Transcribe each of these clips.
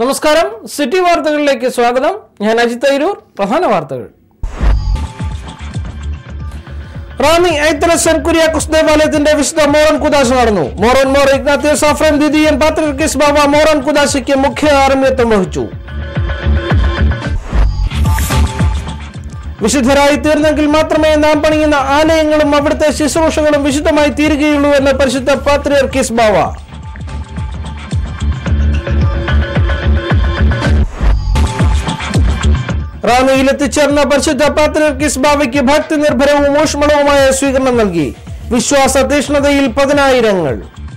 നമസ്കാരം സിറ്റി വാർത്തകളിലേക്ക് സ്വാഗതം ഞാൻ അജിത് തൈരൂർ പ്രധാന വാർത്തകൾ റാന്നി ഐത്തല സെന്റ് കുര്യാക്കോസ് ദേവാലയത്തിന്റെ വിശുദ്ധ മോറൻ കുദാശ നടന്നു മോറൻ മോർ ഇഗ്നാത്തിയസ് സാഫ്രൻ ദിദിയൻ പാത്രിർക്കിസ് ബാബ മോറൻ കുദാശയ്ക്ക് മുഖ്യ ആരമ്യത്വം വഹിച്ചു വിശുദ്ധരായി തീർന്നെങ്കിൽ മാത്രമേ നാം പണിയുന്ന ആലയങ്ങളും അവിടുത്തെ ശുശ്രൂഷകളും വിശുദ്ധമായി തീരുകയുള്ളൂ എന്ന് പരിശുദ്ധ പാത്രിയർക്കിസ് ബാവ റാന്നിയിൽ എത്തിച്ചേർന്ന പരിശുദ്ധ പാത്രിയർക്കിസ് ബാവയ്ക്ക് ഭക്തി നിർഭരവും ഊഷ്മളവുമായ സ്വീകരണം നൽകി വിശ്വാസ തീഷ്ണതയിൽ പതിനായിരങ്ങൾ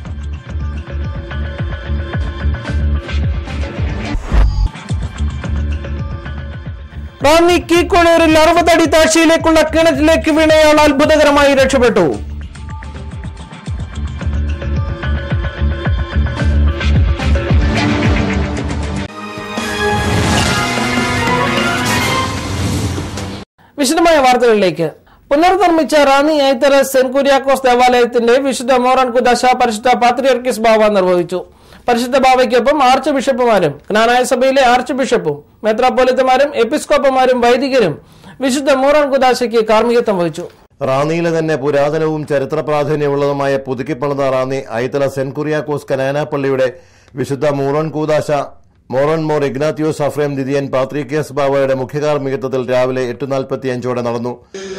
റാന്നി കീക്കോളൂരിൽ അറുപതടി താഴ്ചയിലേക്കുള്ള കിണറ്റിലേക്ക് വീണയാൾ അത്ഭുതകരമായി രക്ഷപ്പെട്ടു വിശദമായ വാർത്തകളിലേക്ക് പുനർനിർമ്മിച്ച റാന്നി ഐത്തര സെന്റ് കുര്യാക്കോസ് ദേവാലയത്തിന്റെ വിശുദ്ധ മോറൻ കുദാശ പരിശുദ്ധ പാത്രിയർക്കിസ് ബാവ നിർവഹിച്ചു പരിശുദ്ധ ബാവയ്ക്കൊപ്പം ആർച്ച് ബിഷപ്പുമാരും ജ്ഞാനായ സഭയിലെ ആർച്ച് ബിഷപ്പും മെത്രാപ്പോലിത്തമാരും എപ്പിസ്കോപ്പമാരും വൈദികരും വിശുദ്ധ മോറൻ കുദാശയ്ക്ക് കാർമ്മികത്വം വഹിച്ചു റാന്നിയിലെ തന്നെ പുരാതനവും ചരിത്ര പ്രാധാന്യമുള്ളതുമായ പുതുക്കിപ്പണിത റാന്നി ഐത്തല സെന്റ് കുര്യാക്കോസ് കനാന പള്ളിയുടെ വിശുദ്ധ മൂറോൺ കൂദാശ മോറോൺ മോർ ഇഗ്നാത്തിയോസ് അഫ്രേം ദിദിയൻ പാത്രിക്കേസ് ബാവയുടെ മുഖ്യകാർമ്മികത്വത്തിൽ രാവിലെ എട്ട് നാൽപ്പത്തി അഞ്ചോടെ നടന്നു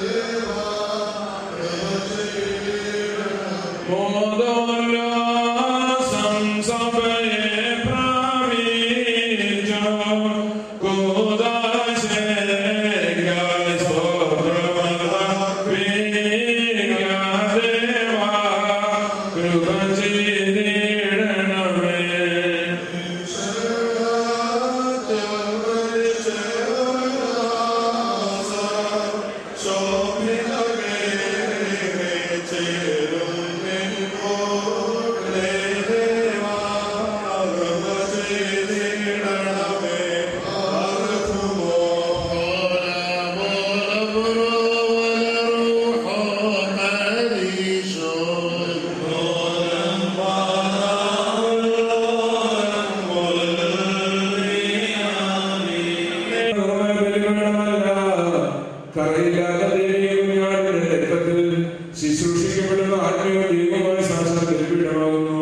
ശുശ്രൂഷിക്കപ്പെടുന്ന ആത്മീയ ദൈവമായ ശാസ്ത്രത്തിൽ പീഠമാകുന്നു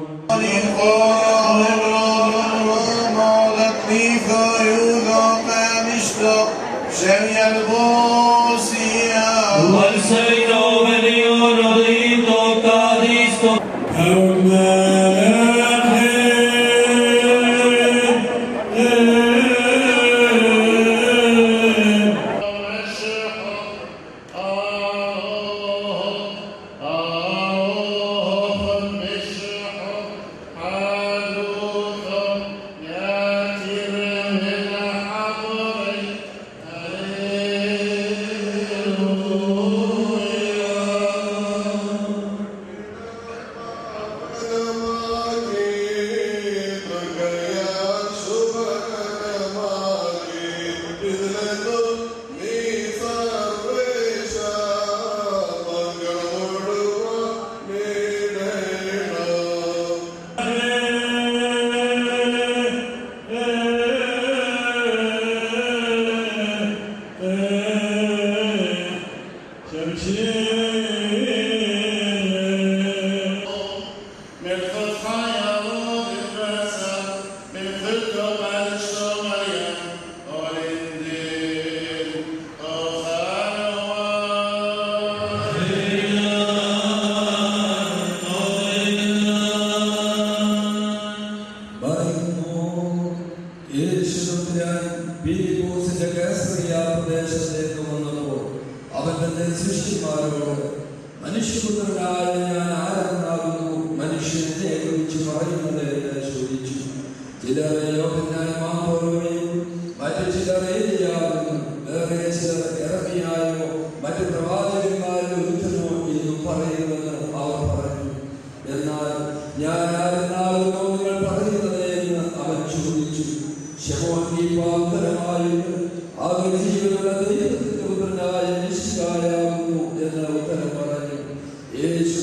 പ്രദേശത്തേക്ക് വന്നപ്പോൾ അവൻ തന്റെ ശിഷ്യന്മാരോട് മനുഷ്യപുത്രനായ ഞാൻ ആരെന്നാകുന്നു മനുഷ്യനെ കുറിച്ച് പറയുന്നത് എന്ന് ചോദിച്ചു ചിലരെ യോഹന്നാൻ മാപ്പോലുമേയും മറ്റു ചിലർ ഏലിയാകുന്നു വേറെ ചിലർ ഇറങ്ങിയായോ മറ്റു പ്രവാചകന്മാരിൽ ഒരുത്തനോ എന്നും പറയുമെന്ന് അവർ പറഞ്ഞു എന്നാൽ ഞാൻ ആരെന്നാകുന്നു നിങ്ങൾ പറയുന്നത് എന്ന് അവൻ ചോദിച്ചു ശമോൻ നീ പാന്തരമായിട്ട് അവർ ജീവനുള്ള ദൈവത്തിന്റെ പുത്രനായ നിശ്ചയാകുന്നു എന്ന് ഉത്തരം പറഞ്ഞു യേശു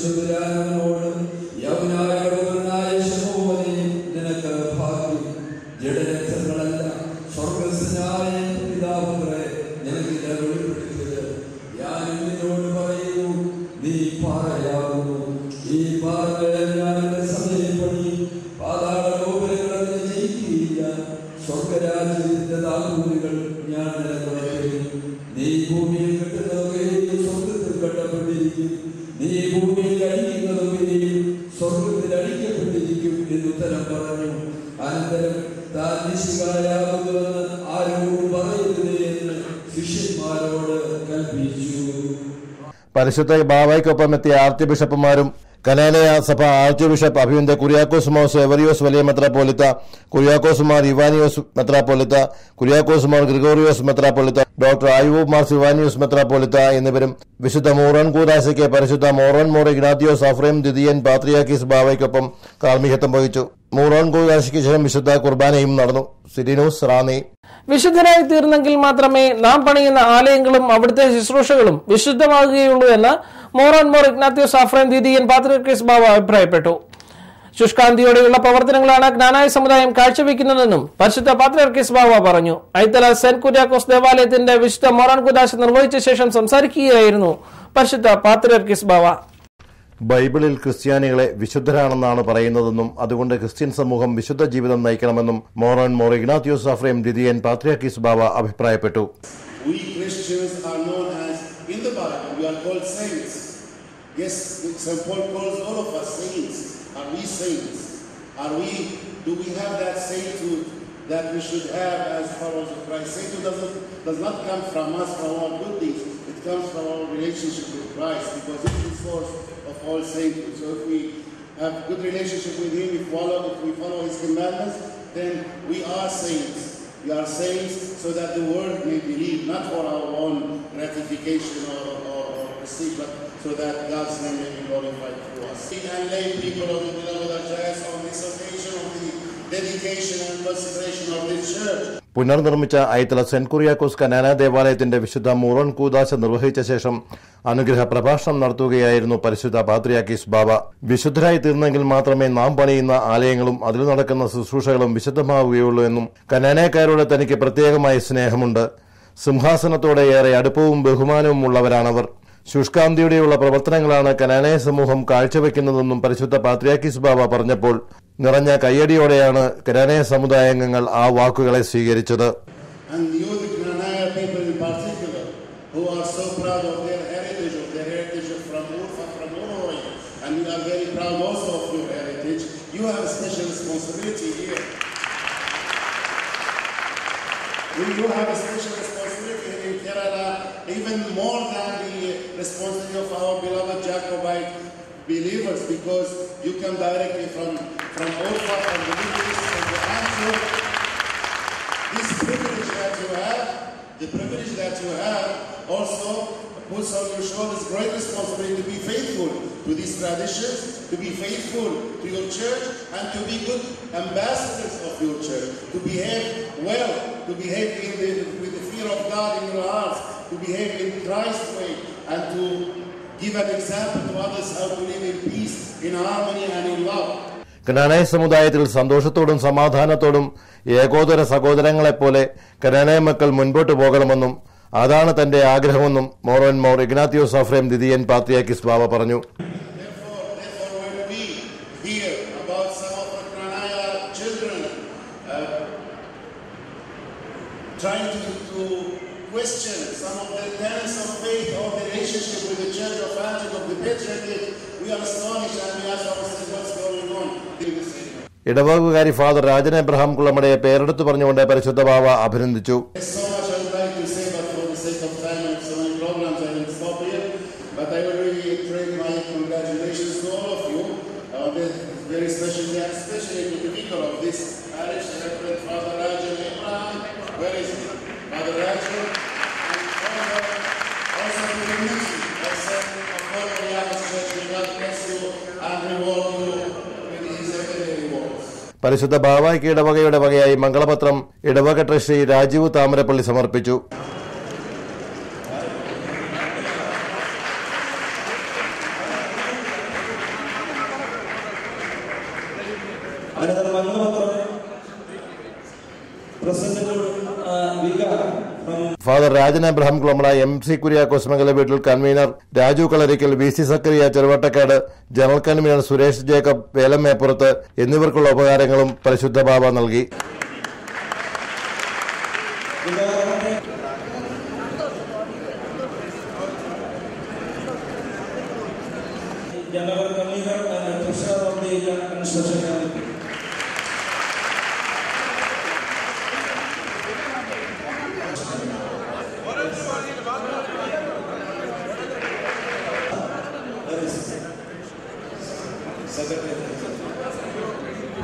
തമ്പുരാനോട് യൗനായ പുത്രനായ ശമോനെ നിനക്ക് ഭാഗ്യം ജഡന സ്വർഗത്തിന്റെ താക്കോലുകൾ ഞാൻ നിലനിർത്തും നീ ഭൂമിയിൽ കെട്ടുന്നതൊക്കെ സ്വർഗത്തിൽ കെട്ടപ്പെട്ടിരിക്കും നീ ഭൂമിയിൽ അടിക്കുന്നതൊക്കെ സ്വർഗത്തിൽ അടിക്കപ്പെട്ടിരിക്കും എന്ന് ഉത്തരം പറഞ്ഞു അനന്തരം താൻ നിശികാരാകുന്നുവെന്ന് ആരോടും പറയരുത് എന്ന് ശിഷ്യന്മാരോട് കൽപ്പിച്ചു പരിശുദ്ധ ബാവയ്ക്കൊപ്പം എത്തിയ ആർച്ച് ബിഷപ്പുമാരും കനാലയ സഭ ആർച്ച് ബിഷപ്പ് അഭിനന്ദ കുര്യാക്കോസ് മോസ് എവറിയോസ് വലിയ മെത്രാപ്പോലിത്ത കുര്യാക്കോസ് മാർ ഇവാനിയോസ് മെത്രാപ്പോലിത്ത കുര്യാക്കോസ് മാർ ഗ്രിഗോറിയോസ് മെത്രാപ്പോലിത്ത ഡോക്ടർ ആയൂബ് മാർ സിവാനിയോസ് മെത്രാപ്പോലിത്ത എന്നിവരും വിശുദ്ധ മോറോൻ കൂദാശയ്ക്ക് പരിശുദ്ധ മോറോൻ മോർ ഇഗ്നാത്തിയോസ് അഫ്രേം ദ്വിതീയൻ പാത്രിയാക്കീസ് ബാവയ്ക്കൊപ്പം കാർമ്മികത്വം വഹിച്ചു മോറോൻ കൂദാശയ്ക്ക് ശേഷം വിശുദ്ധ കുർബാനയും നടന്നു സിരിനൂസ് റാന്നി വിശുദ്ധരായി തീർന്നെങ്കിൽ മാത്രമേ നാം പണിയുന്ന ആലയങ്ങളും അവിടുത്തെ ശുശ്രൂഷകളും വിശുദ്ധമാകുകയുള്ളൂ എന്ന് മോറോൻ മോർ ഇഗ്നാത്യോസ് ആഫ്രൻ ദീദിയൻ പാത്രികേസ് ബാബ അഭിപ്രായപ്പെട്ടു ശുഷ്കാന്തിയോടെയുള്ള പ്രവർത്തനങ്ങളാണ് ജ്ഞാനായ സമുദായം കാഴ്ചവെക്കുന്നതെന്നും പരിശുദ്ധ പാത്രികേസ് ബാബ പറഞ്ഞു ഐത്തല സെന്റ് കുര്യാക്കോസ് ദേവാലയത്തിന്റെ വിശുദ്ധ മോറാൻ കുദാശ നിർവഹിച്ച ശേഷം സംസാരിക്കുകയായിരുന്നു പരിശുദ്ധ പാത്രികേസ് ബാബ ബൈബിളിൽ ക്രിസ്ത്യാനികളെ വിശുദ്ധരാണെന്നാണ് പറയുന്നതെന്നും അതുകൊണ്ട് ക്രിസ്ത്യൻ സമൂഹം വിശുദ്ധ ജീവിതം നയിക്കണമെന്നും മോറൻ മോർ ഇഗ്നാത്യോസ് അഫ്രേം ദ്വിതീയൻ പാത്രിയാക്കീസ് ബാബ അഭിപ്രായപ്പെട്ടു We Christians are known as, in the Bible, we are called saints. Yes, St. Paul calls all of us saints. Are we saints? Are we, do we have that sainthood that we should have as followers of Christ? Sainthood doesn't, does not come from us, from our good deeds. It comes from our relationship with Christ because He is the source of all sainthood. So if we have good relationship with Him, if, follow, if we follow His commandments, then we are saints. We are saints so that the world may believe, not for our own gratification or, or, or receipt, but so that God's name may be glorified through us. And lay people of the beloved Archdiocese on this occasion of the dedication and consecration of this church. പുനർനിർമ്മിച്ച Aithala saint Kuriakose Knanaya ദേവാലയത്തിന്റെ വിശുദ്ധ മൂറോൻ കൂദാശ നിർവഹിച്ച ശേഷം അനുഗ്രഹ പ്രഭാഷണം നടത്തുകയായിരുന്നു പരിശുദ്ധ പാത്രിയാക്കീസ് ബാബ വിശുദ്ധരായി തീർന്നെങ്കിൽ മാത്രമേ നാം പണിയുന്ന ആലയങ്ങളും അതിൽ നടക്കുന്ന ശുശ്രൂഷകളും വിശുദ്ധമാവുകയുള്ളൂ എന്നും കനാനക്കാരോട് തനിക്ക് പ്രത്യേകമായ സ്നേഹമുണ്ട് സിംഹാസനത്തോടെ ഏറെ അടുപ്പവും ബഹുമാനവും ഉള്ളവരാണവർ ശുഷ്കാന്തിയുടെയുള്ള പ്രവർത്തനങ്ങളാണ് കനാനയ സമൂഹം കാഴ്ചവെക്കുന്നതെന്നും പരിശുദ്ധ പാത്രിയാക്കീസ് ബാബ പറഞ്ഞപ്പോൾ നിറഞ്ഞ കയ്യടിയോടെയാണ് കനാനയ സമുദായാംഗങ്ങൾ ആ വാക്കുകളെ സ്വീകരിച്ചത് And you, the Granaya people in particular, who are so proud of their heritage, of their heritage from Urfa, from Uruguay, and we are very proud also of your heritage, you have a special responsibility here. We do have a special responsibility here in Kerala, even more than the responsibility of our beloved Jacobite believers, because you come directly from, from Urfa, from the Middle East, from the Antioch, this privilege that you have, the privilege that you have also puts on your shoulders great responsibility to be faithful to these traditions, to be faithful to your church, and to be good ambassadors of your church, to behave well, to behave in the, with the fear of God in your hearts, to behave in Christ's way, and to give an example to others how to live in peace, in harmony, and in love. കനാനായ സമുദായത്തിൽ സന്തോഷത്തോടും സമാധാനത്തോടും ഏകോദര സഹോദരങ്ങളെപ്പോലെ കനാനായ മക്കൾ മുൻപോട്ട് പോകണമെന്നും അതാണ് തന്റെ ആഗ്രഹമെന്നും Moran Mor Ignatius Aphrem ദിദിയൻ പാത്രിയാക്കിസ് ബാബ പറഞ്ഞു Therefore, therefore, when we hear about some of the Pranaya children uh, trying to, to question some of the tenets of faith or the relationship with the Church of Antioch of the Patriarchate, we are astonished and we ask ourselves what's going on in this area. ഇടവകുകാരി father Rajan Abraham കുളമടയെ പേരെടുത്തു പറഞ്ഞുകൊണ്ട് പരിശുദ്ധ ബാവ അഭിനന്ദിച്ചു There's so much I would like to say, but for the sake of time and so many programs, I will stop here. But I will really trade my congratulations to all of you, uh, this very special day, and especially to the vicar of this parish, Reverend Father Rajan Abraham. Where is he? Father Rajan. And all the- also to the ministry of St. Apollo Church. May God bless you and reward you with his heavenly rewards. പരിശുദ്ധ ബാവായ്ക്ക് ഇടവകയുടെ വകയായി മംഗളപത്രം ഇടവക trustee Rajeev Thamarappally സമർപ്പിച്ചു Another Mangamatram presented uh, Vicar from father Rajan Abraham Kulamada M C Kuriakose Mangalaveettil convener Raju Kalarikkal V C Zacharia Cheruvattakkad general convener Suresh Jacob Velameppurath എന്നിവർക്കുള്ള ഉപകാരങ്ങളും പരിശുദ്ധ ബാബ നൽകി വികാരത്തെ General Convener and Treasurer of the Indian Construction Committee. There is Secretary.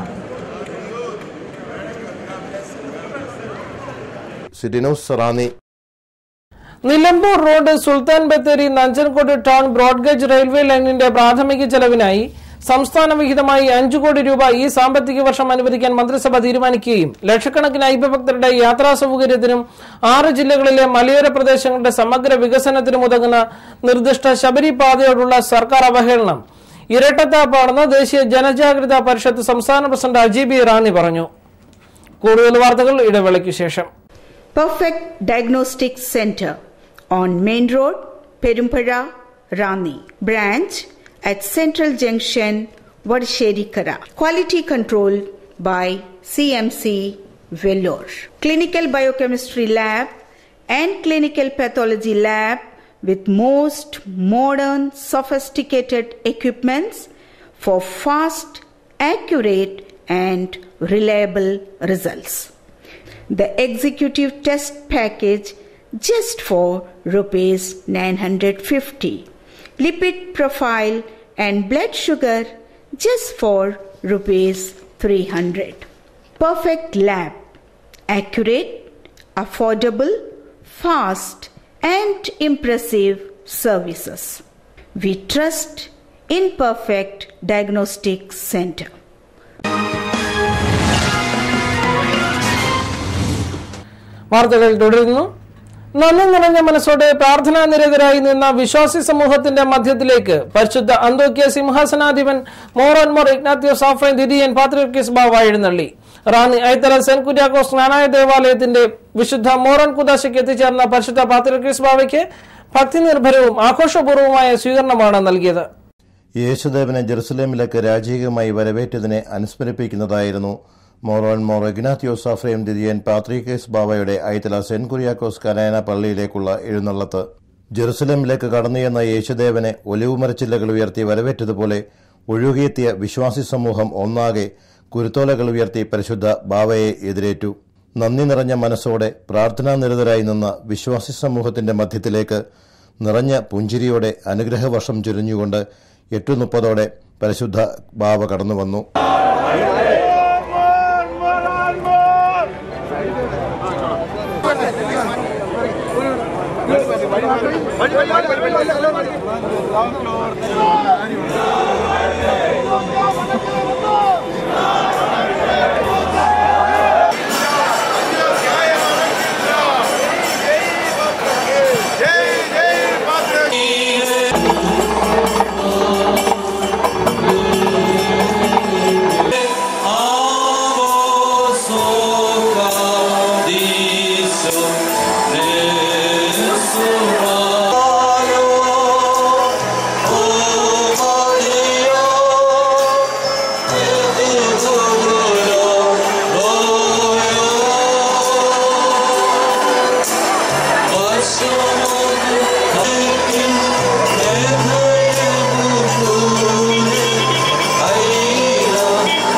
City news Ranni Nilambur road Sultan Bathery Nanjangud town broad gauge railway ലൈനിന്റെ പ്രാഥമിക ചെലവിനായി സംസ്ഥാന വിഹിതമായി അഞ്ചു കോടി രൂപ ഈ സാമ്പത്തിക വർഷം അനുവദിക്കാൻ മന്ത്രിസഭ തീരുമാനിക്കുകയും ലക്ഷക്കണക്കിന് അയ്യഭക്തരുടെ യാത്രാ സൗകര്യത്തിനും ആറ് ജില്ലകളിലെ മലയോര പ്രദേശങ്ങളുടെ സമഗ്ര വികസനത്തിനും ഉതകുന്ന നിർദ്ദിഷ്ട ശബരി പാതയോടുള്ള സർക്കാർ അവഹേളനം ഇരട്ടത്താപ്പാണെന്ന് ദേശീയ ജനജാഗ്രതാ പരിഷത്ത് സംസ്ഥാന പ്രസിഡന്റ് അജി ബി റാണി പറഞ്ഞു കൂടുതൽ വാർത്തകൾ ഇടവേളയ്ക്ക് ശേഷം Perfect Diagnostic Center on Main Road, Perumpara, Rani. Branch at Central Junction, Vadsheri-Kara. Quality control by CMC Vellore. Clinical Biochemistry Lab and Clinical Pathology Lab with most modern sophisticated equipments for fast, accurate and reliable results the executive test package just for rupees 950 lipid profile and blood sugar just for rupees 300 perfect lab accurate affordable fast and impressive services we trust in perfect diagnostic center വാർത്തകൾ തുടരുന്നു നന്ദി നിറഞ്ഞ മനസ്സോടെ പ്രാർത്ഥനാ നിരതരായി നിന്ന വിശ്വാസി സമൂഹത്തിന്റെ മധ്യത്തിലേക്ക് പരിശുദ്ധ അന്തോക്യ സിംഹാസനാധിപൻ മോറൻ മോർ ഇഗ്നാത്യോസ് ആഫ്രൈൻ ദിദിയൻ പാത്രിയർക്കിസ് ബാവ എഴുന്നള്ളി റാന്നി ഐത്തല സെന്റ് കുര്യാക്കോസ് ജ്ഞാനായ ദേവാലയത്തിന്റെ വിശുദ്ധ മോറൻ കുദാശയ്ക്ക് എത്തിച്ചേർന്ന പരിശുദ്ധ പാത്രിയർക്കിസ് ബാവയ്ക്ക് ഭക്തി നിർഭരവും ആഘോഷപൂർവ്വമായ സ്വീകരണമാണ് നൽകിയത് യേശുദേവനെ ജെറുസലേമിലേക്ക് രാജകീയമായി വരവേറ്റതിനെ അനുസ്മരിപ്പിക്കുന്നതായിരുന്നു മോറോൻ മോർ ഇഗ്നാത്യോസ് അഫ്രേം ദിദിയൻ പാത്രീക്കേസ് ബാവയുടെ ഐത്തല സെന്റ് കുര്യാക്കോസ് കനാന പള്ളിയിലേക്കുള്ള എഴുന്നള്ളത്ത് ജെറുസലേമിലേക്ക് കടന്നുചെന്ന യേശുദേവനെ ഒലിവുമരച്ചില്ലകൾ ഉയർത്തി വരവേറ്റതുപോലെ ഒഴുകിയെത്തിയ വിശ്വാസി സമൂഹം ഒന്നാകെ കുരുത്തോലകൾ ഉയർത്തി പരിശുദ്ധ ബാവയെ എതിരേറ്റു നന്ദി നിറഞ്ഞ മനസ്സോടെ പ്രാർത്ഥനാ നിരതരായി നിന്ന വിശ്വാസി സമൂഹത്തിന്റെ മധ്യത്തിലേക്ക് നിറഞ്ഞ പുഞ്ചിരിയോടെ അനുഗ്രഹവർഷം ചുരിഞ്ഞുകൊണ്ട് എട്ടു മുപ്പതോടെ പരിശുദ്ധ ബാവ കടന്നു വന്നു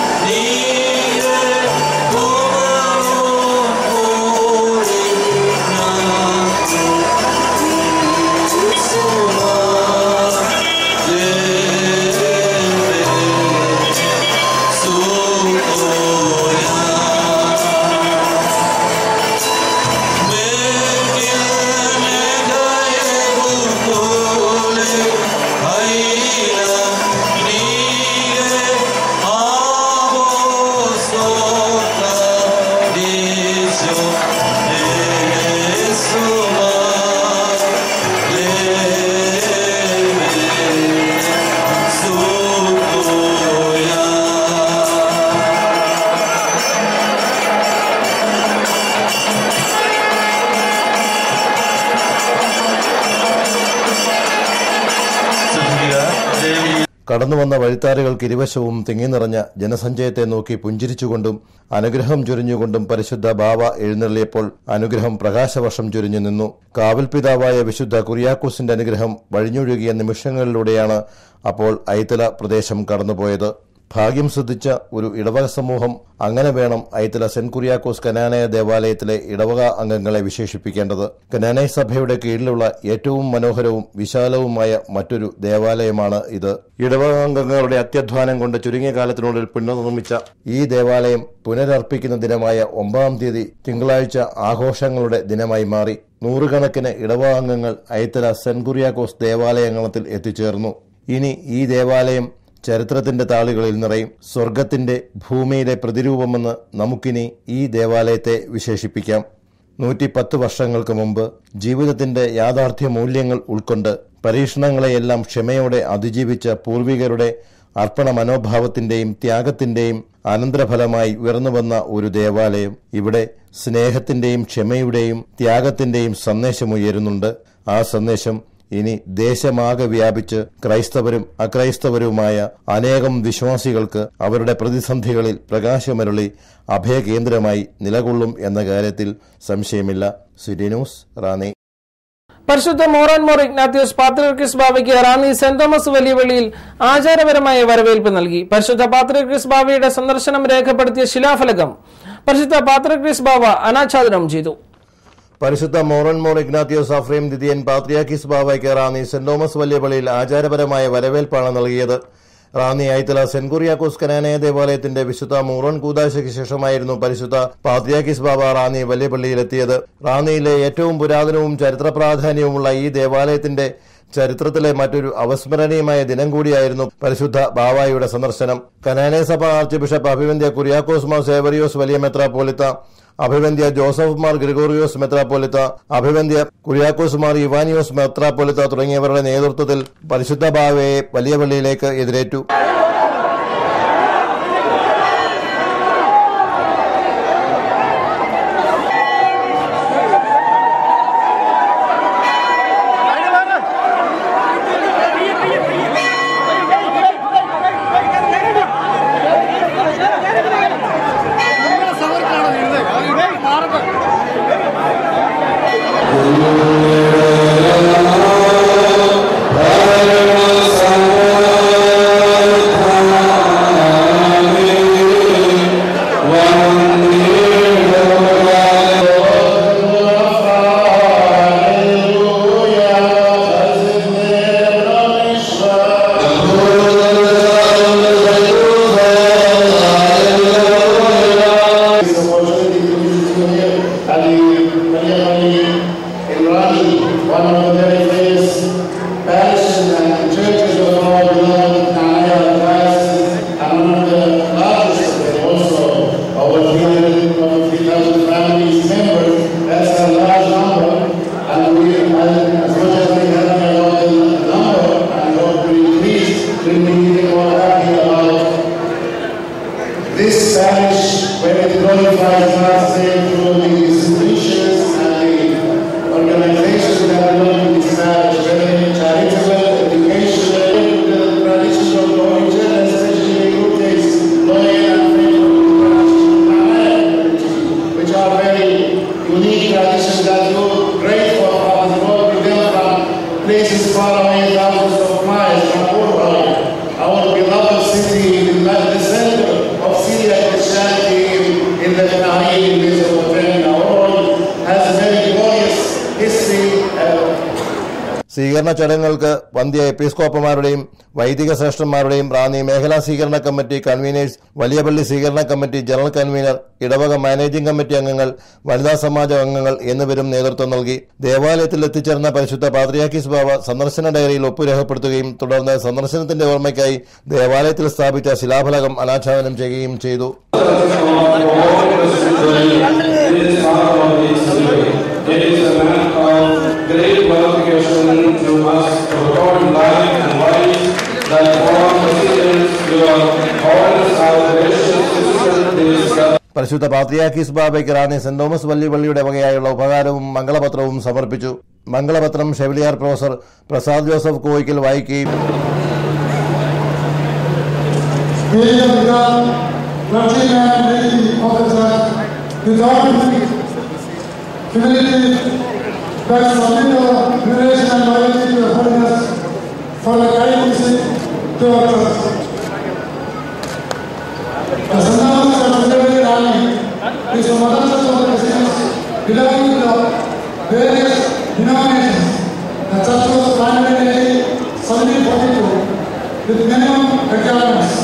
Amen. കടന്നുവന്ന വഴിത്താരുകൾക്ക് ഇരുവശവും തിങ്ങി നിറഞ്ഞ ജനസഞ്ചയത്തെ നോക്കി പുഞ്ചിരിച്ചുകൊണ്ടും അനുഗ്രഹം ചൊരിഞ്ഞുകൊണ്ടും പരിശുദ്ധ ബാവ എഴുന്നള്ളിയപ്പോൾ അനുഗ്രഹം പ്രകാശവർഷം ചൊരിഞ്ഞു നിന്നു കാവൽ പിതാവായ വിശുദ്ധ കുര്യാക്കോസിന്റെ അനുഗ്രഹം വഴിഞ്ഞൊഴുകിയ നിമിഷങ്ങളിലൂടെയാണ് അപ്പോൾ ഐത്തല പ്രദേശം കടന്നുപോയത് ഭാഗ്യം ശ്രദ്ധിച്ച ഒരു ഇടവക സമൂഹം അങ്ങനെ വേണം ഐത്തല സെന്റ് കുര്യാക്കോസ് കനാനയ ദേവാലയത്തിലെ ഇടവക അംഗങ്ങളെ വിശേഷിപ്പിക്കേണ്ടത് കനാനയ സഭയുടെ കീഴിലുള്ള ഏറ്റവും മനോഹരവും വിശാലവുമായ മറ്റൊരു ദേവാലയമാണ് ഇത് ഇടവക അംഗങ്ങളുടെ അത്യധ്വാനം കൊണ്ട് ചുരുങ്ങിയ കാലത്തിനുള്ളിൽ പുനർനിർമ്മിച്ച ഈ ദേവാലയം പുനരർപ്പിക്കുന്ന ദിനമായ ഒമ്പതാം തീയതി തിങ്കളാഴ്ച ആഘോഷങ്ങളുടെ ദിനമായി മാറി നൂറുകണക്കിന് ഇടവക അംഗങ്ങൾ ഐത്തല സെന്റ് കുര്യാക്കോസ് ദേവാലയങ്ങളത്തിൽ എത്തിച്ചേർന്നു ഇനി ഈ ദേവാലയം ചരിത്രത്തിന്റെ താളുകളിൽ നിറയും സ്വർഗത്തിന്റെ ഭൂമിയിലെ പ്രതിരൂപമെന്ന് നമുക്കിനി ഈ ദേവാലയത്തെ വിശേഷിപ്പിക്കാം നൂറ്റി പത്ത് വർഷങ്ങൾക്ക് മുമ്പ് ജീവിതത്തിന്റെ യാഥാർത്ഥ്യ മൂല്യങ്ങൾ ഉൾക്കൊണ്ട് പരീക്ഷണങ്ങളെയെല്ലാം ക്ഷമയോടെ അതിജീവിച്ച പൂർവികരുടെ അർപ്പണ മനോഭാവത്തിന്റെയും ത്യാഗത്തിന്റെയും അനന്തരഫലമായി ഉയർന്നുവന്ന ഒരു ദേവാലയം ഇവിടെ സ്നേഹത്തിന്റെയും ക്ഷമയുടെയും ത്യാഗത്തിന്റെയും സന്ദേശമുയരുന്നുണ്ട് ആ സന്ദേശം ഇനി ദേശമാകെ വ്യാപിച്ച് ക്രൈസ്തവരും അക്രൈസ്തവരുമായ അനേകം വിശ്വാസികൾക്ക് അവരുടെ പ്രതിസന്ധികളിൽ പ്രകാശമരുളി അഭയകേന്ദ്രമായി നിലകൊള്ളും എന്ന കാര്യത്തിൽ സംശയമില്ല സിരിനൂസ് റാന്നി പരിശുദ്ധ മോറാൻ മോർ ഇഗ്നാത്യോസ് പാത്രിയർക്കിസ് ബാവയ്ക്ക് റാന്നി സെന്റ് തോമസ് വലിയ വെളിയിൽ ആചാരപരമായ വരവേൽപ്പ് നൽകി പരിശുദ്ധ പാത്രിയർക്കിസ് ബാവയുടെ സന്ദർശനം രേഖപ്പെടുത്തിയ ശിലാഫലകം പരിശുദ്ധ പാത്രിയർക്കിസ് ബാവ അനാച്ഛാദനം ചെയ്തു പരിശുദ്ധ മോറൻ മോർ ഇഗ്നാത്തിയോസ് അഫ്രീം ദിദിയൻ പാത്രിയാക്കിസ് ബാബയ്ക്ക് റാന്നി സെന്റ് തോമസ് വലിയ പള്ളിയിൽ ആചാരപരമായ വരവേൽപ്പാണ് നൽകിയത് റാന്നി ഐത്തല സെന്റ് കുറിയാക്കോസ് കനാനയ ദേവാലയത്തിന്റെ വിശുദ്ധ മൂറൻ കൂതാശയ്ക്ക് ശേഷമായിരുന്നു പരിശുദ്ധ പാത്രിയാക്കിസ് ബാബ റാന്നി വലിയ പള്ളിയിലെത്തിയത് റാന്നിയിലെ ഏറ്റവും പുരാതനവും ചരിത്ര പ്രാധാന്യവുമുള്ള ഈ ദേവാലയത്തിന്റെ ചരിത്രത്തിലെ മറ്റൊരു അവസ്മരണീയമായ ദിനം കൂടിയായിരുന്നു പരിശുദ്ധ ബാവായുടെ സന്ദർശനം കനാനയ സഭ ആർച്ച് ബിഷപ്പ് അഭിവന്ധ്യ കുര്യാക്കോസ് മാർ സേവറിയോസ് വലിയ മെത്രാപ്പോലിത്ത അഭിവന്ധ്യ ജോസഫ് മാർ ഗ്രിഗോറിയോസ് മെത്രാപ്പോലിത്ത അഭിവന്ധ്യ കുര്യാക്കോസ് മാർ ഇവാനിയോസ് മെത്രാപ്പോലിത്ത തുടങ്ങിയവരുടെ നേതൃത്വത്തിൽ പരിശുദ്ധ ബാവയെ വലിയ പള്ളിയിലേക്ക് എതിരേറ്റു This opportunity to visit you here at the Maria Mani in Rani, one of the very famous parishes and churches of our beloved Kanaya Diocese, and one of the largest of them also, over 300, over 3,000 families members. That's a large number, and we, as much as we have about the number, and hope to increase, we will be more happy about this parish, when it glorifies God's name through the institutions and the organizations that belong to this parish, whether charitable, educational, the traditions of the origin, especially good taste, loyal and faithful to which are very unique traditions that do great for us, Lord, we them from places far away, thousands of miles from Urval, our beloved city, in the the center of Syria Christianity in the Naim, in Mesopotamia. Our world has a very glorious history. Uh, സ്വീകരണ ചടങ്ങുകൾക്ക് വന്ധ്യ എപ്പിസ്കോപ്പമാരുടെയും വൈദിക ശ്രേഷ്ഠന്മാരുടെയും റാന്നി മേഖലാ സ്വീകരണ committee conveners വലിയപള്ളി സ്വീകരണ committee general convener ഇടവക managing committee അംഗങ്ങൾ വനിതാ സമാജം അംഗങ്ങൾ എന്നിവരും നേതൃത്വം നൽകി ദേവാലയത്തിൽ എത്തിച്ചേർന്ന പരിശുദ്ധ പാത്രിയാക്കിസ് ബാബ സന്ദർശന ഡയറിയിൽ ഒപ്പ് രേഖപ്പെടുത്തുകയും തുടർന്ന് സന്ദർശനത്തിന്റെ ഓർമ്മയ്ക്കായി ദേവാലയത്തിൽ സ്ഥാപിച്ച ശിലാഫലകം അനാച്ഛാദനം ചെയ്യുകയും ചെയ്തു It is a man of great qualification to us to record life and life that form precedence to all our gracious sister is പരിശുദ്ധ പാത്രിയാക്കീസ് ബാബയ്ക്ക് റാന്നി സെന്റ് തോമസ് വള്ളി പള്ളിയുടെ വകയായുള്ള ഉപകാരവും മംഗളപത്രവും സമർപ്പിച്ചു മംഗളപത്രം chevalier professor Prasad Joseph Koikkal വായിക്കുകയും Major Viral, clergyman and lady officer, with honesty, humility, that submit our relation and loyalty to your holiness for the kindness to our trust. The Sandamas of February Rally is a mother church of the Christians belonging to the various denominations. The church was founded in AD 1742 with minimum requirements.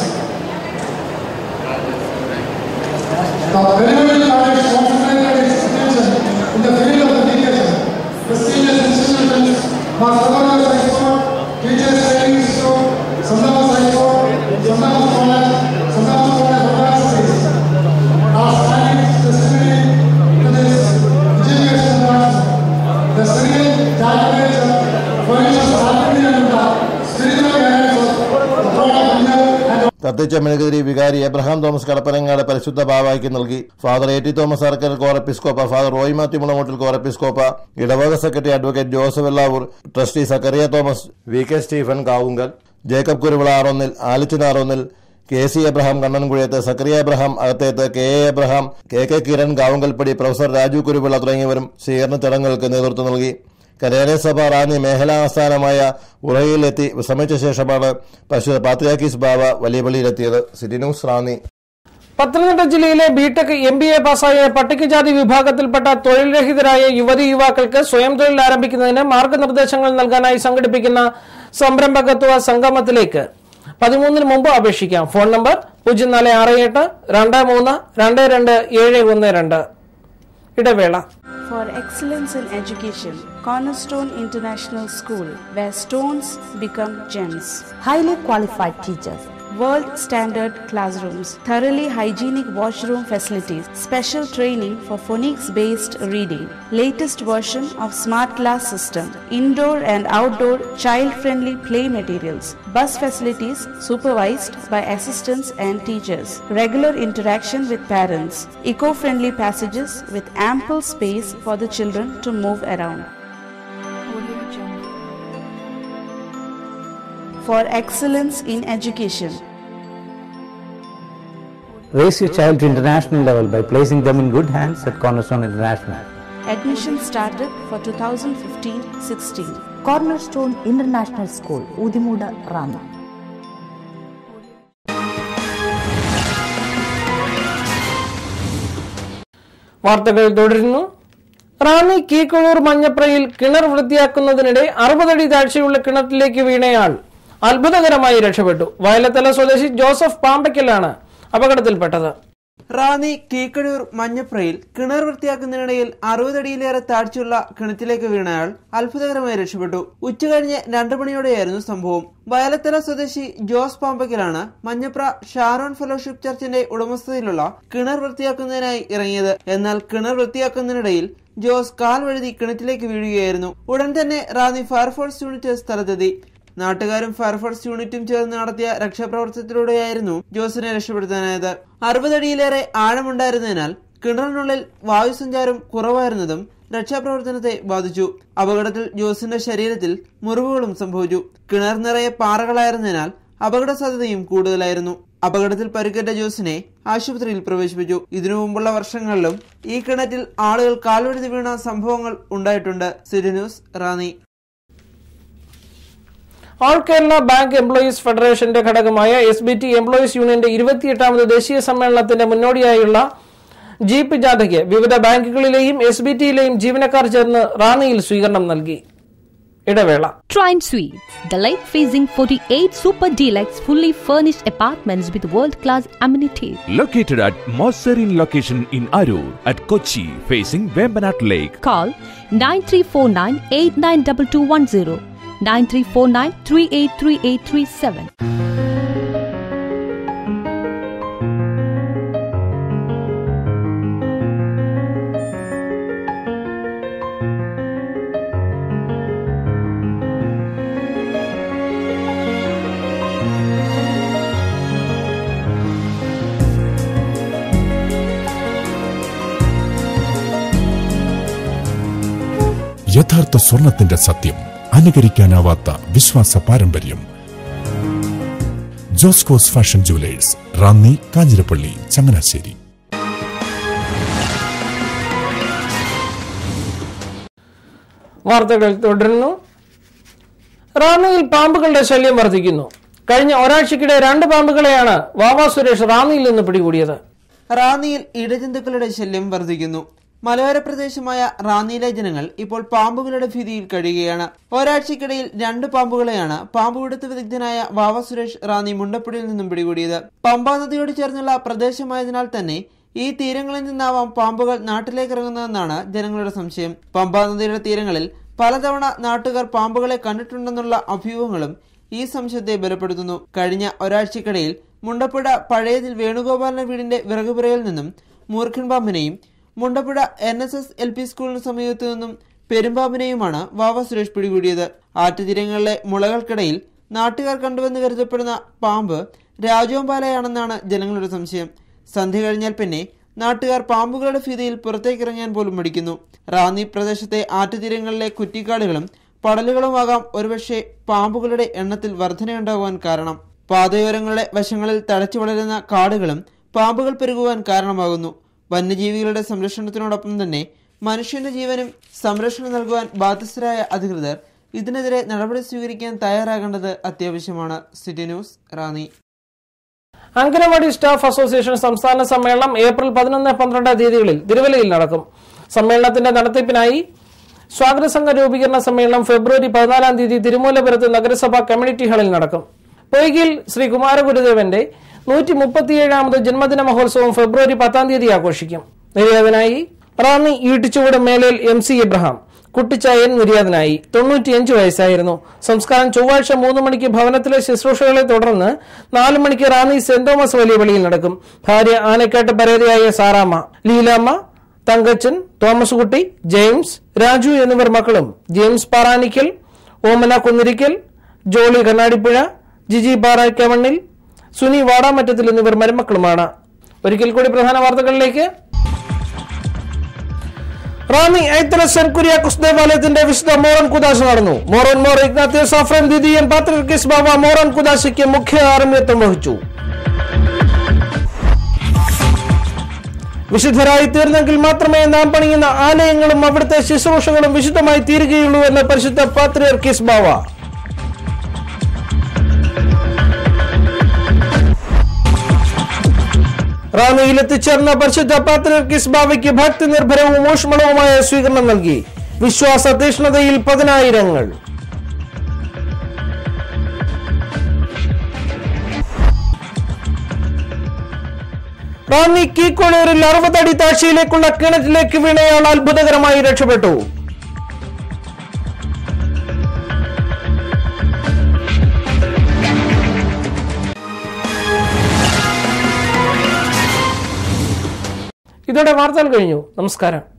The Benedict College concentrated its attention in the field of education. Prestigious institutions, Master Science Board, Teachers Training Institute, Sandama Science Board, Sandama College, Sandama College of Art Studies are standing testimony to this education advancement. The single calculator furnishes harmony and the spiritual guidance of the product leader and കത്തിച്ച മെഴുകുതിരി വികാരി Abraham Thomas കടപ്പനങ്ങാട് പരിശുദ്ധ ബാവായ്ക്ക് നൽകി father A T Thomas Arakkal കോറപ്പിസ്കോപ്പ father Roy Mathew Mulamoottil കോറപ്പിസ്കോപ്പ ഇടവക secretary advocate Joseph Ellavoor trustee Zacharia Thomas V K Stephen Kavungal Jacob Kuruvila Aronnil Alichan Aronnil K C Abraham Kannankuzhiyath Zacharia Abraham Akatheth K A Abraham K K Kiran Kavungalpadi professor Raju Kuruvila തുടങ്ങിയവരും സ്വീകരണ ചടങ്ങുകൾക്ക് നേതൃത്വം നൽകി കരേന സഭ റാന്നി മേഖലാ ആസ്ഥാനമായ ഉറയിലെത്തി വിശ്രമിച്ച ശേഷമാണ് പരിശുദ്ധ പാത്രിയാക്കീസ് ബാവ വലിയ പള്ളിയിലെത്തിയത് സിറ്റി ന്യൂസ് റാന്നി പത്തനംതിട്ട ജില്ലയിലെ ബിടെക് എം ബി എ പാസ്സായ പട്ടികജാതി വിഭാഗത്തിൽപ്പെട്ട തൊഴിൽ രഹിതരായ യുവതി യുവാക്കൾക്ക് സ്വയം തൊഴിൽ ആരംഭിക്കുന്നതിന് മാർഗനിർദ്ദേശങ്ങൾ നൽകാനായി സംഘടിപ്പിക്കുന്ന സംരംഭകത്വ സംഗമത്തിലേക്ക് പതിമൂന്നിന് മുമ്പ് അപേക്ഷിക്കാം ഫോൺ നമ്പർ പൂജ്യം നാല് ആറ് എട്ട് രണ്ട് മൂന്ന് രണ്ട് രണ്ട് ഏഴ് ഒന്ന് രണ്ട് ഇടവേള For excellence in education, Cornerstone International School, where stones become gems. highly qualified teachers, World standard classrooms, thoroughly hygienic washroom facilities, special training for phonics based reading, latest version of smart class system, indoor and outdoor child friendly play materials, bus facilities supervised by assistants and teachers, regular interaction with parents, eco friendly passages with ample space for the children to move around. For excellence in education, Raise your child to international level by placing them in good hands at Cornerstone International. admission started for 2015-16. Cornerstone International School, Udimuda, Rana. വാർത്തകൾ തുടരുന്നു റാന്നി കീക്കുളൂർ മഞ്ഞപ്രയിൽ കിണർ വൃത്തിയാക്കുന്നതിനിടെ അറുപതടി താഴ്ചയുള്ള കിണറ്റിലേക്ക് വീണയാൾ അത്ഭുതകരമായി രക്ഷപ്പെട്ടു വയലത്തല സ്വദേശി Joseph പാമ്പയ്ക്കലാണ് അപകടത്തിൽപ്പെട്ടത് റാന്നി കീക്കടൂർ മഞ്ഞപ്രയിൽ കിണർ വൃത്തിയാക്കുന്നതിനിടയിൽ അറുപതടിയിലേറെ താഴ്ചയുള്ള കിണറ്റിലേക്ക് വീണയാൾ അത്ഭുതകരമായി രക്ഷപ്പെട്ടു ഉച്ചകഴിഞ്ഞ് രണ്ടു മണിയോടെയായിരുന്നു സംഭവം വയലത്തല സ്വദേശി ജോസ് പാമ്പക്കലാണ് മഞ്ഞപ്ര ഷാരോൺ ഫെലോഷിപ്പ് ചർച്ചിന്റെ ഉടമസ്ഥതയിലുള്ള കിണർ വൃത്തിയാക്കുന്നതിനായി ഇറങ്ങിയത് എന്നാൽ കിണർ വൃത്തിയാക്കുന്നതിനിടയിൽ ജോസ് കാൽ വഴുതി കിണറ്റിലേക്ക് വീഴുകയായിരുന്നു ഉടൻ തന്നെ റാന്നി ഫയർഫോഴ്സ് യൂണിറ്റ് സ്ഥലത്തെത്തി നാട്ടുകാരും ഫയർഫോഴ്സ് യൂണിറ്റും ചേർന്ന് നടത്തിയ രക്ഷാപ്രവർത്തനത്തിലൂടെയായിരുന്നു ജോസിനെ രക്ഷപ്പെടുത്താനായത് അറുപതടിയിലേറെ ആഴമുണ്ടായിരുന്നതിനാൽ കിണറിനുള്ളിൽ വായുസഞ്ചാരം കുറവായിരുന്നതും രക്ഷാപ്രവർത്തനത്തെ ബാധിച്ചു അപകടത്തിൽ ജോസിന്റെ ശരീരത്തിൽ മുറിവുകളും സംഭവിച്ചു കിണർ നിറയെ പാറകളായിരുന്നതിനാൽ അപകട സാധ്യതയും കൂടുതലായിരുന്നു അപകടത്തിൽ പരിക്കേറ്റ ജോസിനെ ആശുപത്രിയിൽ പ്രവേശിപ്പിച്ചു ഇതിനു മുമ്പുള്ള വർഷങ്ങളിലും ഈ കിണറ്റിൽ ആളുകൾ കാൽവഴുതി വീണ സംഭവങ്ങൾ ഉണ്ടായിട്ടുണ്ട് city news Ranni all Kerala bank employees ഫെഡറേഷന്റെ ഘടകമായ എസ് ബി ടി എംപ്ലോയീസ് യൂണിയന്റെ ഇരുപത്തിയെട്ടാമത് ദേശീയ സമ്മേളനത്തിന്റെ മുന്നോടിയായുള്ള ജീപ്പ് ജാഥയ്ക്ക് വിവിധ ബാങ്കുകളിലെയും എസ് ബി ടിയിലെയും ജീവനക്കാർ ചേർന്ന് റാന്നിയിൽ സ്വീകരണം നൽകി ഇടവേള Trine Suites, the lake facing 48 super deluxe fully furnished apartments with world class amenities. Located at most serene location in Arur at Kochi facing Vembanat Lake. Call 9349 892210 9349 383837. യഥാർത്ഥ സ്വർണത്തിന്റെ സത്യം അനുകരിക്കാനാവാത്ത വിശ്വാസ പാരമ്പര്യം ജോസ്കോസ് ഫാഷൻ ജുവലേഴ്സ് റാന്നി കാഞ്ഞിരപ്പള്ളി ചങ്ങനാശ്ശേരി വാർത്തകൾ തുടരുന്നു റാന്നിയിൽ പാമ്പുകളുടെ ശല്യം വർദ്ധിക്കുന്നു കഴിഞ്ഞ ഒരാഴ്ചക്കിടെ രണ്ട് പാമ്പുകളെയാണ് വാവ സുരേഷ് റാന്നിയിൽ നിന്ന് പിടികൂടിയത് റാന്നിയിൽ ഇടജന്തുക്കളുടെ ശല്യം വർദ്ധിക്കുന്നു മലയോര പ്രദേശമായ റാന്നിയിലെ ജനങ്ങൾ ഇപ്പോൾ പാമ്പുകളുടെ ഭീതിയിൽ കഴിയുകയാണ് ഒരാഴ്ചക്കിടയിൽ രണ്ട് പാമ്പുകളെയാണ് പാമ്പുപിടുത്ത വിദഗ്ധനായ വാവ സുരേഷ് റാന്നി മുണ്ടപ്പുഴയിൽ നിന്നും പിടികൂടിയത് പമ്പാ നദിയോട് ചേർന്നുള്ള പ്രദേശമായതിനാൽ തന്നെ ഈ തീരങ്ങളിൽ നിന്നാവാം പാമ്പുകൾ നാട്ടിലേക്ക് ഇറങ്ങുന്നതെന്നാണ് ജനങ്ങളുടെ സംശയം പമ്പാ നദിയുടെ തീരങ്ങളിൽ പലതവണ നാട്ടുകാർ പാമ്പുകളെ കണ്ടിട്ടുണ്ടെന്നുള്ള അഭ്യൂഹങ്ങളും ഈ സംശയത്തെ ബലപ്പെടുത്തുന്നു കഴിഞ്ഞ ഒരാഴ്ചക്കിടയിൽ മുണ്ടപ്പുഴ പഴയതിൽ വേണുഗോപാലന്റെ വീടിന്റെ വിറകുപുരയിൽ നിന്നും മൂർഖൻ പാമ്പിനെയും Mundappuzha N S S L P സ്കൂളിന് സമീപത്തു നിന്നും പെരുമ്പാമ്പിനെയുമാണ് വാവ സുരേഷ് പിടികൂടിയത് ആറ്റുതീരങ്ങളിലെ മുളകൾക്കിടയിൽ നാട്ടുകാർ കണ്ടുവെന്ന് കരുതപ്പെടുന്ന പാമ്പ് രാജോമ്പാലയാണെന്നാണ് ജനങ്ങളുടെ സംശയം സന്ധ്യ കഴിഞ്ഞാൽ പിന്നെ നാട്ടുകാർ പാമ്പുകളുടെ ഭീതിയിൽ പുറത്തേക്കിറങ്ങാൻ പോലും മടിക്കുന്നു റാന്നി പ്രദേശത്തെ ആറ്റുതീരങ്ങളിലെ കുറ്റിക്കാടുകളും പടലുകളുമാകാം ഒരുപക്ഷെ പാമ്പുകളുടെ എണ്ണത്തിൽ വർധനയുണ്ടാകുവാൻ കാരണം പാതയോരങ്ങളുടെ വശങ്ങളിൽ തഴച്ചു വളരുന്ന കാടുകളും പാമ്പുകൾ പെരുകുവാൻ കാരണമാകുന്നു വന്യജീവികളുടെ സംരക്ഷണത്തിനോടൊപ്പം തന്നെ മനുഷ്യന്റെ ജീവനും സംരക്ഷണം നൽകുവാൻ ബാധ്യസ്ഥരായ അധികൃതർ ഇതിനെതിരെ നടപടി സ്വീകരിക്കാൻ തയ്യാറാകേണ്ടത് അത്യാവശ്യമാണ് city news Ranni anganwadi staff association സംസ്ഥാന സമ്മേളനം ഏപ്രിൽ പതിനൊന്ന് പന്ത്രണ്ട് തീയതികളിൽ തിരുവല്ലയിൽ നടക്കും സമ്മേളനത്തിന്റെ നടത്തിപ്പിനായി സ്വാഗത സംഘ രൂപീകരണ സമ്മേളനം ഫെബ്രുവരി പതിനാലാം തീയതി തിരുമൂലപുരത്ത് നഗരസഭാ കമ്മ്യൂണിറ്റി ഹാളിൽ നടക്കും പൊയ്കിൽ ശ്രീ കുമാരഗുരുദേവന്റെ നൂറ്റി മുപ്പത്തിയേഴാമത് ജന്മദിന മഹോത്സവം ഫെബ്രുവരി പത്താം തീയതി ആഘോഷിക്കും നിര്യാതനായി റാന്നി ഈട്ടിച്ചുവട് മേലേൽ എം സി ഇബ്രഹാം കുട്ടിച്ചായൻ നിര്യാതനായി തൊണ്ണൂറ്റിയഞ്ച് വയസ്സായിരുന്നു സംസ്കാരം ചൊവ്വാഴ്ച മൂന്ന് മണിക്ക് ഭവനത്തിലെ ശുശ്രൂഷകളെ തുടർന്ന് നാല് മണിക്ക് റാന്നി സെന്റ് തോമസ് വലിയ പള്ളിയിൽ നടക്കും ഭാര്യ ആനക്കാട്ട് പരേതയായ സാറാമ്മ ലീലാമ്മ തങ്കച്ചൻ തോമസ് കുട്ടി ജെയിംസ് രാജു എന്നിവർ മക്കളും ജെയിംസ് പാറാനിക്കൽ ഓമന കുന്നിരിക്കൽ ജോളി കണ്ണാടിപ്പുഴ ജിജി പാറാക്കമണ്ണിൽ സുനി വാടാമറ്റത്തിൽ എന്നിവർ മരുമക്കളുമാണ് ഒരിക്കൽ കൂടി പ്രധാന വാർത്തകളിലേക്ക് റാന്നി ഐത്തല സെന്റ് കുര്യാക്കോസ് ദേവാലയത്തിന്റെ വിശുദ്ധ മോറൻ കുദാശ നടന്നു മോറൻ മോർ ഇഗ്നാത്തിയോസ് ആഫ്രൻ ദിദിയൻ പാത്രിർക്കിസ് ബാബ മോറൻ കുദാശയ്ക്ക് മുഖ്യ ആരമ്യത്വം വഹിച്ചു വിശുദ്ധരായി തീർന്നെങ്കിൽ മാത്രമേ നാം പണിയുന്ന ആലയങ്ങളും അവിടുത്തെ ശുശ്രൂഷകളും വിശുദ്ധമായി തീരുകയുള്ളൂ എന്ന് പരിശുദ്ധ പാത്രിയർക്കിസ് ബാവ റാന്നിയിൽ എത്തിച്ചേർന്ന പരിശുദ്ധ പാത്രിയർക്കിസ് ബാവയ്ക്ക് ഭക്തി നിർഭരവും ഊഷ്മളവുമായ സ്വീകരണം നൽകി വിശ്വാസ തീഷ്ണതയിൽ പതിനായിരങ്ങൾ റാന്നി കീക്കോളൂരിൽ അറുപതടി താഴ്ചയിലേക്കുള്ള കിണറ്റിലേക്ക് വീണയാൾ അത്ഭുതകരമായി രക്ഷപ്പെട്ടു ഇതോടെ വാർത്തകൾ കഴിഞ്ഞു നമസ്കാരം